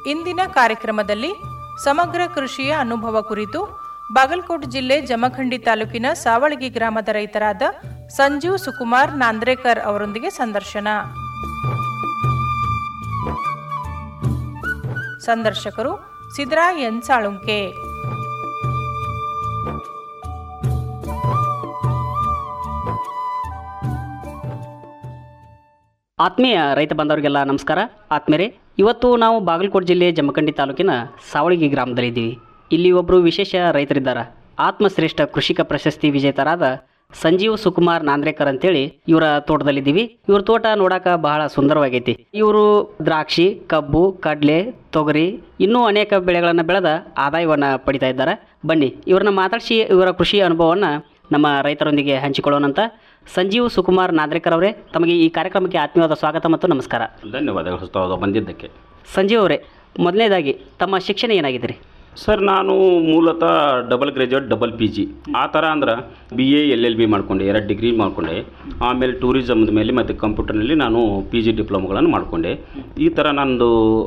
ಇಂದಿನ ಕಾರ್ಯಕ್ರಮದಲ್ಲಿ ಸಮಗ್ರ ಕೃಷಿಯ ಅನುಭವ ಕುರಿತು ಬಾಗಲಕೋಟೆ ಜಿಲ್ಲೆ ಜಮಖಂಡಿ ತಾಲೂಕಿನ ಸಾವಳಗಿ ಗ್ರಾಮದ ರೈತರಾದ ಸಂಜೀವ್ ಸುಕುಮಾರ್ ನಾಂದ್ರೇಕರ್ ಅವರೊಂದಿಗೆ ಸಂದರ್ಶನ ಸಂದರ್ಶಕರು ಸಿದ್ರಾಯ್ ಎನ್ ಸಾಳುಂಕೆ ಆತ್ಮೀಯ ರೈತ ಬಾಂಧವರಿಗೆಲ್ಲ ನಮಸ್ಕಾರ ಆತ್ಮೀಯರೇ ಇವತ್ತು ನಾವು ಬಾಗಲಕೋಟೆ ಜಿಲ್ಲೆ ಜಮಖಂಡಿ ತಾಲೂಕಿನ ಸಾವಳಗಿ ಗ್ರಾಮದಲ್ಲಿದ್ದೀವಿ ಇಲ್ಲಿ ಒಬ್ಬರು ವಿಶೇಷ ರೈತರಿದ್ದಾರೆ ಆತ್ಮಶ್ರೇಷ್ಠ ಕೃಷಿಕ ಪ್ರಶಸ್ತಿ ವಿಜೇತರಾದ ಸಂಜೀವ್ ಸುಕುಮಾರ್ ನಾಂದ್ರೇಕರ್ ಅಂತೇಳಿ ಇವರ ತೋಟದಲ್ಲಿದ್ದೀವಿ ಇವ್ರ ತೋಟ ನೋಡಾಕ ಬಹಳ ಸುಂದರವಾಗೈತಿ ಇವರು ದ್ರಾಕ್ಷಿ ಕಬ್ಬು ಕಡಲೆ ತೊಗರಿ ಇನ್ನೂ ಅನೇಕ ಬೆಳೆಗಳನ್ನು ಬೆಳೆದ ಆದಾಯವನ್ನು ಪಡಿತಾ ಇದ್ದಾರೆ ಬನ್ನಿ ಇವ್ರನ್ನ ಮಾತಾಡಿಸಿ ಇವರ ಕೃಷಿ ಅನುಭವವನ್ನು ನಮ್ಮ ರೈತರೊಂದಿಗೆ ಹಂಚಿಕೊಳ್ಳೋಣಂತ ಸಂಜೀವ್ ಸುಕುಮಾರ್ ನಾದ್ರೇಕರ್ ಅವರೇ ತಮಗೆ ಈ ಕಾರ್ಯಕ್ರಮಕ್ಕೆ ಆತ್ಮೀಯವಾದ ಸ್ವಾಗತ ಮತ್ತು ನಮಸ್ಕಾರ ಧನ್ಯವಾದಗಳು ಹೊಸತಾದ ಬಂದಿದ್ದಕ್ಕೆ ಸಂಜೀವ್ ಅವರೇ ಮೊದಲನೇದಾಗಿ ತಮ್ಮ ಶಿಕ್ಷಣ ಏನಾಗಿದೆ ರೀ ಸರ್ ನಾನು ಮೂಲತಃ double graduate double P G ಆ ಥರ ಅಂದ್ರೆ B A L L B ಮಾಡಿಕೊಂಡೆ ಎರಡು ಡಿಗ್ರಿ ಮಾಡಿಕೊಂಡೆ ಆಮೇಲೆ ಟೂರಿಸಮ್ದ ಮೇಲೆ ಮತ್ತು ಕಂಪ್ಯೂಟರ್ನಲ್ಲಿ ನಾನು ಪಿ ಜಿ ಡಿಪ್ಲೊಮೊಗಳನ್ನು ಮಾಡಿಕೊಂಡೆ ಈ ಥರ ನಂದು